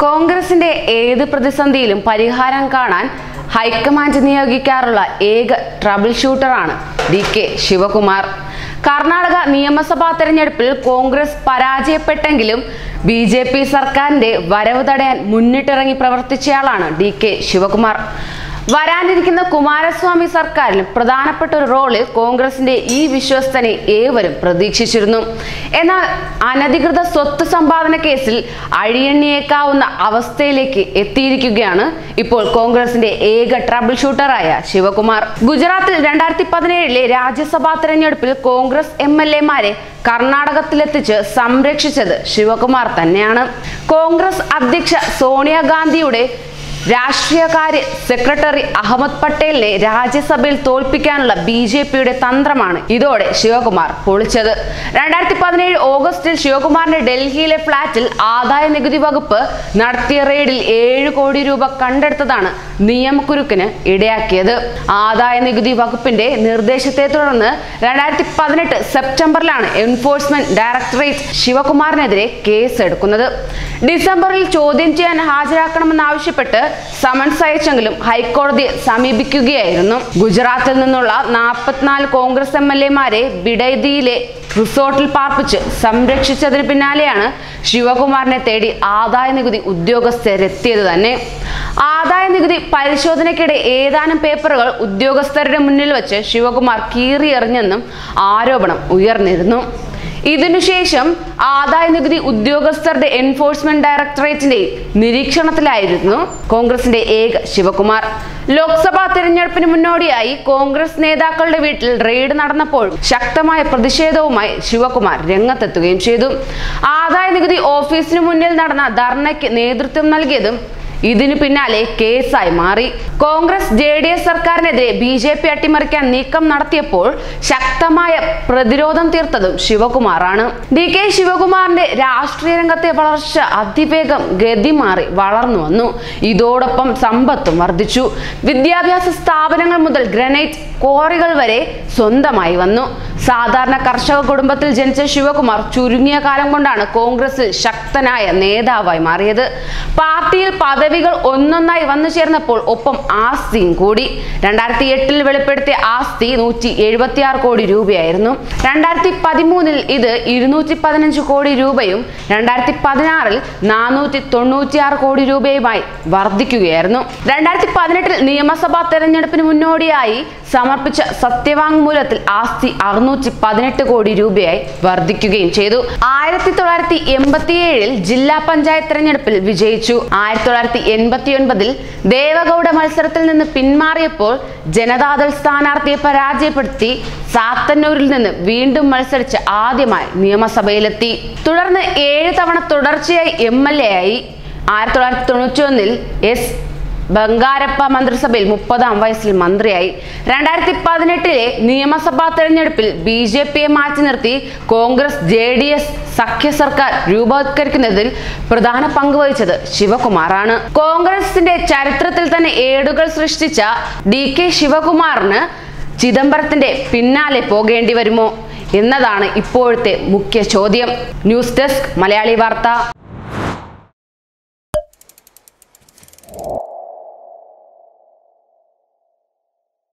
കോൺഗ്രസിന്റെ ഏത് പ്രതിസന്ധിയിലും പരിഹാരം കാണാൻ ഹൈക്കമാൻഡ് നിയോഗിക്കാറുള്ള ഏക ട്രബിൾ ഷൂട്ടറാണ് ഡി കെ ശിവകുമാർ കർണാടക നിയമസഭാ തെരഞ്ഞെടുപ്പിൽ കോൺഗ്രസ് പരാജയപ്പെട്ടെങ്കിലും ബി ജെ പി സർക്കാരിന്റെ വരവ് തടയാൻ മുന്നിട്ടിറങ്ങി പ്രവർത്തിച്ചയാളാണ് ഡി കെ ശിവകുമാർ വരാനിരിക്കുന്ന കുമാരസ്വാമി സർക്കാരിൽ പ്രധാനപ്പെട്ട ഒരു റോളിൽ കോൺഗ്രസിന്റെ ഈ വിശ്വസ്തനെ ഏവരും പ്രതീക്ഷിച്ചിരുന്നു എന്നാൽ അനധികൃത സ്വത്ത് സമ്പാദന കേസിൽ അഴിയണ്ണിയേക്കാവുന്ന അവസ്ഥയിലേക്ക് എത്തിയിരിക്കുകയാണ് ഇപ്പോൾ കോൺഗ്രസിന്റെ ഏക ട്രബിൾ ഷൂട്ടറായ ശിവകുമാർ ഗുജറാത്തിൽ രണ്ടായിരത്തി പതിനേഴിലെ രാജ്യസഭാ തെരഞ്ഞെടുപ്പിൽ കോൺഗ്രസ് എം എൽ എമാരെ കർണാടകത്തിലെത്തിച്ച് സംരക്ഷിച്ചത് ശിവകുമാർ തന്നെയാണ് കോൺഗ്രസ് അധ്യക്ഷ സോണിയാഗാന്ധിയുടെ രാഷ്ട്രീയകാര്യ സെക്രട്ടറി അഹമ്മദ് പട്ടേലിനെ രാജ്യസഭയിൽ തോൽപ്പിക്കാനുള്ള ബി ജെ പിയുടെ തന്ത്രമാണ് ഇതോടെ ശിവകുമാർ പൊളിച്ചത് രണ്ടായിരത്തി പതിനേഴ് ഓഗസ്റ്റിൽ ശിവകുമാറിന്റെ ഡൽഹിയിലെ ഫ്ളാറ്റിൽ ആദായ നികുതി വകുപ്പ് നടത്തിയ റെയ്ഡിൽ ഏഴ് കോടി രൂപ കണ്ടെടുത്തതാണ് നിയമക്കുരുക്കിന് ഇടയാക്കിയത് ആദായ നികുതി വകുപ്പിന്റെ നിർദ്ദേശത്തെ തുടർന്ന് രണ്ടായിരത്തി പതിനെട്ട് സെപ്റ്റംബറിലാണ് എൻഫോഴ്സ്മെന്റ് ഡയറക്ടറേറ്റ് ശിവകുമാറിനെതിരെ കേസ് എടുക്കുന്നത് ഡിസംബറിൽ ചോദ്യം ചെയ്യാൻ ഹാജരാക്കണമെന്നാവശ്യപ്പെട്ട് സമൻസ് അയച്ചെങ്കിലും ഹൈക്കോടതിയെ സമീപിക്കുകയായിരുന്നു ഗുജറാത്തിൽ നിന്നുള്ള നാൽപ്പത്തിനാല് കോൺഗ്രസ് എം എൽ എമാരെ ബിഡൈദിയിലെ റിസോർട്ടിൽ പാർപ്പിച്ച് സംരക്ഷിച്ചതിന് പിന്നാലെയാണ് ശിവകുമാറിനെ തേടി ആദായ നികുതി ഉദ്യോഗസ്ഥരെത്തിയത് തന്നെ ആദായ നികുതി പരിശോധനയ്ക്കിടെ ഏതാനും പേപ്പറുകൾ ഉദ്യോഗസ്ഥരുടെ മുന്നിൽ വെച്ച് ശിവകുമാർ കീറിയെറിഞ്ഞെന്നും ആരോപണം ഉയർന്നിരുന്നു ഇതിനുശേഷം ആദായ നികുതി ഉദ്യോഗസ്ഥരുടെ എൻഫോഴ്സ്മെന്റ് ഡയറക്ടറേറ്റിന്റെ നിരീക്ഷണത്തിലായിരുന്നു കോൺഗ്രസിന്റെ ഏക ശിവകുമാർ ലോക്സഭാ തെരഞ്ഞെടുപ്പിന് മുന്നോടിയായി കോൺഗ്രസ് നേതാക്കളുടെ വീട്ടിൽ റെയ്ഡ് നടന്നപ്പോൾ ശക്തമായ പ്രതിഷേധവുമായി ശിവകുമാർ രംഗത്തെത്തുകയും ചെയ്തു ആദായ നികുതി ഓഫീസിന് മുന്നിൽ നടന്ന ധർണയ്ക്ക് നേതൃത്വം നൽകിയതും ഇതിനു പിന്നാലെ കേസായി മാറി കോൺഗ്രസ് ജെ ഡി എസ് സർക്കാരിനെതിരെ ബി ജെ പി അട്ടിമറിക്കാൻ നീക്കം നടത്തിയപ്പോൾ ശക്തമായ പ്രതിരോധം തീർത്തതും ശിവകുമാറാണ് ഡി കെ ശിവകുമാറിന്റെ രാഷ്ട്രീയ രംഗത്തെ വളർച്ച അതിവേഗം ഗതി മാറി വളർന്നു വന്നു ഇതോടൊപ്പം സമ്പത്തും വർദ്ധിച്ചു വിദ്യാഭ്യാസ സ്ഥാപനങ്ങൾ മുതൽ ഗ്രനൈറ്റ് ക്വാറികൾ വരെ സ്വന്തമായി വന്നു സാധാരണ കർഷക കുടുംബത്തിൽ ജനിച്ച ശിവകുമാർ ചുരുങ്ങിയ കാലം കൊണ്ടാണ് കോൺഗ്രസിൽ ശക്തനായ നേതാവായി മാറിയത് പാർട്ടിയിൽ പദവികൾ ഒന്നൊന്നായി വന്നു ചേർന്നപ്പോൾ ഒപ്പം ആസ്തിയും കൂടി രണ്ടായിരത്തി എട്ടിൽ വെളിപ്പെടുത്തിയ ആസ്തി നൂറ്റി എഴുപത്തി ആറ് കോടി രൂപയായിരുന്നു രണ്ടായിരത്തി പതിമൂന്നിൽ ഇത് ഇരുന്നൂറ്റി പതിനഞ്ച് കോടി രൂപയും രണ്ടായിരത്തി പതിനാറിൽ നാനൂറ്റി തൊണ്ണൂറ്റി ആറ് കോടി രൂപയുമായി വർദ്ധിക്കുകയായിരുന്നു രണ്ടായിരത്തി പതിനെട്ടിൽ നിയമസഭാ തെരഞ്ഞെടുപ്പിന് മുന്നോടിയായി സമർപ്പിച്ച സത്യവാങ്മൂലത്തിൽ ആസ്തി അറുന്നൂറ്റി പതിനെട്ട് കോടി രൂപയായി വർദ്ധിക്കുകയും ചെയ്തു ആയിരത്തി തൊള്ളായിരത്തി എൺപത്തി ഏഴിൽ ജില്ലാ പഞ്ചായത്ത് തെരഞ്ഞെടുപ്പിൽ വിജയിച്ചു ആയിരത്തി തൊള്ളായിരത്തി എൺപത്തി ഒൻപതിൽ ദേവഗൌഡ മത്സരത്തിൽ നിന്ന് പിന്മാറിയപ്പോൾ ജനതാദൾ സ്ഥാനാർത്ഥിയെ പരാജയപ്പെടുത്തി സാത്തന്നൂരിൽ നിന്ന് വീണ്ടും മത്സരിച്ച് ആദ്യമായി നിയമസഭയിലെത്തി തുടർന്ന് ഏഴ് തവണ തുടർച്ചയായി എം എൽ എ ആയി ആയിരത്തി തൊള്ളായിരത്തി തൊണ്ണൂറ്റി ഒന്നിൽ എസ് ബംഗാരപ്പ മന്ത്രിസഭയിൽ മുപ്പതാം വയസ്സിൽ മന്ത്രിയായി രണ്ടായിരത്തി പതിനെട്ടിലെ നിയമസഭാ തെരഞ്ഞെടുപ്പിൽ ബി ജെ പിയെ മാറ്റി നിർത്തി കോൺഗ്രസ് ജെ ഡി എസ് സഖ്യ സർക്കാർ രൂപവത്കരിക്കുന്നതിൽ പ്രധാന പങ്ക് വഹിച്ചത് ശിവകുമാറാണ് കോൺഗ്രസിന്റെ ചരിത്രത്തിൽ തന്നെ ഏടുകൾ സൃഷ്ടിച്ച ഡി കെ ശിവകുമാറിന് ചിദംബരത്തിന്റെ പിന്നാലെ പോകേണ്ടി വരുമോ എന്നതാണ് ഇപ്പോഴത്തെ മുഖ്യ ചോദ്യം ന്യൂസ് ഡെസ്ക് മലയാളി വാർത്ത